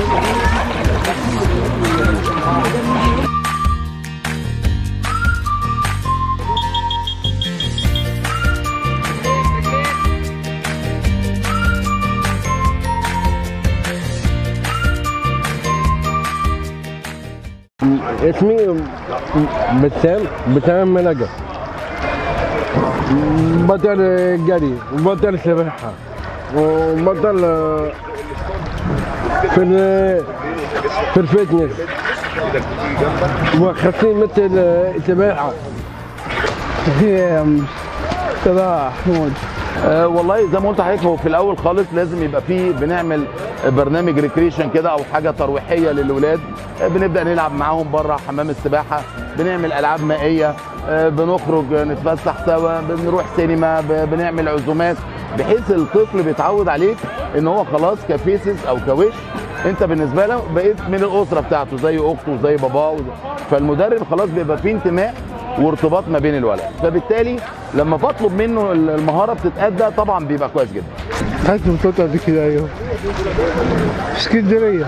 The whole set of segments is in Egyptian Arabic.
اسمي بسام بسام منجا بطل جري وبطل سباحة وبطل في ال- في الفتنس وخاصين مثل السباحة هي صباح محمود أه والله زي ما قلت لحضرتك هو في الاول خالص لازم يبقى فيه بنعمل برنامج ريكريشن كده او حاجه ترويحيه للاولاد أه بنبدا نلعب معاهم بره حمام السباحه بنعمل العاب مائيه أه بنخرج نتفسح سوا بنروح سينما ب- بنعمل عزومات بحيث الطفل بيتعود عليك ان هو خلاص كفيسز او كوش انت بالنسبه له بقيت من الاسره بتاعته زي اخته وزي باباه وزي فالمدرب خلاص بيبقى فيه انتماء وارتباط ما بين الولد فبالتالي لما بطلب منه المهاره بتتادى طبعا بيبقى كويس جدا خدت بطولة قبل كده ايوه في اسكندرية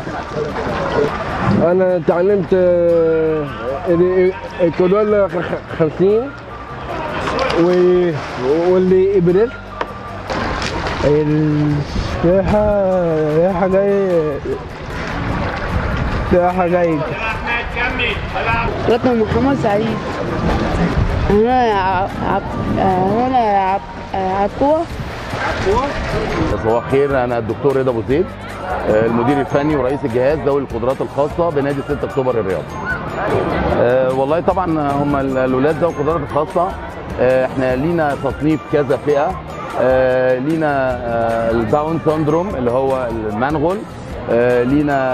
أنا تعلمت آه، ال- الكورولا 50 و- واللي إبريل السياحة رايحة جاي رايحة جاي رقم محمد سعيد انا عب... عب... انا عب... عبقوة صباح الخير انا الدكتور رضا ابو زيد آه، المدير الفني ورئيس الجهاز ذوي القدرات الخاصه بنادي 6 اكتوبر الرياضي. آه، والله طبعا هم ال- الاولاد ذوي القدرات الخاصه آه، احنا لينا تصنيف كذا فئه آه، لينا آه، الداون سندروم اللي هو المنغول آه،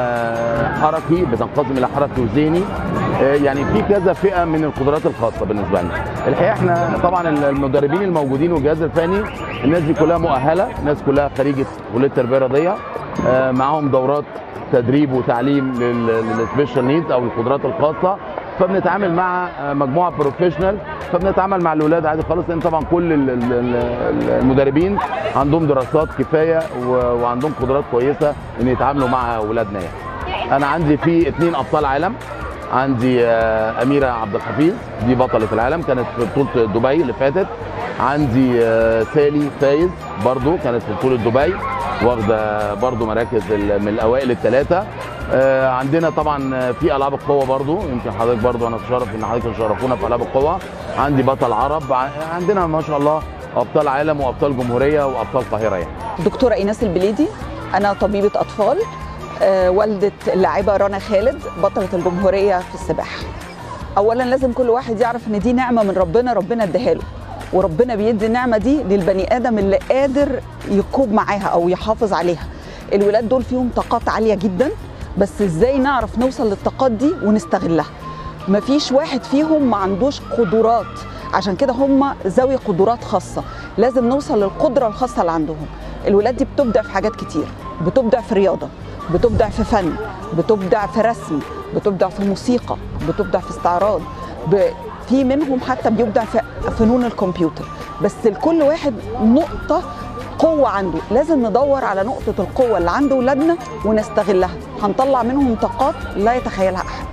لينا حركي بتنقسم الى حركي وذهني آه، يعني في كذا فئه من القدرات الخاصه بالنسبه لنا الحقيقه احنا طبعا المدربين الموجودين والجهاز الفني الناس دي كلها مؤهله الناس كلها خريجه كليه التربيه الرياضيه آه، معاهم دورات تدريب وتعليم للسبيشال نيدز او القدرات الخاصه فبنتعامل مع آه، مجموعه بروفيشنال فبنتعامل مع الاولاد عادي خالص لان طبعا كل ال- ال- ال- المدربين عندهم دراسات كفايه و- وعندهم قدرات كويسه ان يتعاملوا مع اولادنا يعني. انا عندي في اثنين ابطال عالم عندي آه، اميره عبد الحفيظ دي بطله العالم كانت في بطوله دبي اللي فاتت عندي آه، سالي فايز برضو كانت في بطوله دبي واخده برضو مراكز ال- من الاوائل الثلاثه آه، عندنا طبعا في العاب القوه برضو يمكن حضرتك برضو انا اتشرف ان حضرتك تشرفونا في العاب القوه عندي بطل عرب ع- عندنا ما شاء الله ابطال عالم وابطال جمهوريه وابطال قاهره يعني دكتورة إيناس البليدي أنا طبيبة أطفال آه، والدة اللاعبة رنا خالد بطلة الجمهورية في السباحة أولا لازم كل واحد يعرف إن دي نعمة من ربنا ربنا اداها له وربنا بيدي النعمة دي للبني آدم اللي قادر يكوب معاها أو يحافظ عليها الولاد دول فيهم طاقات عالية جدا بس إزاي نعرف نوصل للطاقات دي ونستغلها مفيش واحد فيهم ما عندوش قدرات عشان كده هم ذوي قدرات خاصة لازم نوصل للقدرة الخاصة اللي عندهم الولاد دي بتبدع في حاجات كتير بتبدع في رياضة بتبدع في فن بتبدع في رسم بتبدع في موسيقى بتبدع في استعراض ب... في منهم حتى بيبدع في فنون الكمبيوتر بس لكل واحد نقطة قوة عنده لازم ندور على نقطة القوة اللي عند ولادنا ونستغلها هنطلع منهم طاقات لا يتخيلها أحد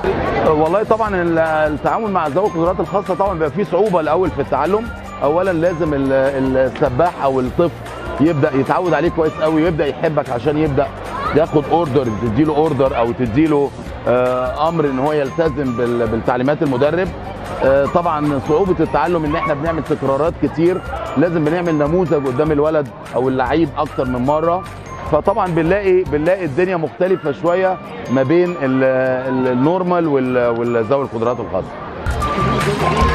والله طبعا ال- التعامل مع ذوي القدرات الخاصه طبعا بيبقى فيه صعوبه الاول في التعلم اولا لازم ال- السباح او الطفل يبدا يتعود عليه كويس قوي يبدا يحبك عشان يبدا ياخد اوردر تديله اوردر او تديله آه، امر ان هو يلتزم بال- بالتعليمات المدرب آه، طبعا صعوبه التعلم ان احنا بنعمل تكرارات كتير لازم بنعمل نموذج قدام الولد او اللعيب اكتر من مره فطبعا بنلاقي بنلاقي الدنيا مختلفه شويه ما بين ال- ال- النورمال وال- والذوي القدرات الخاصه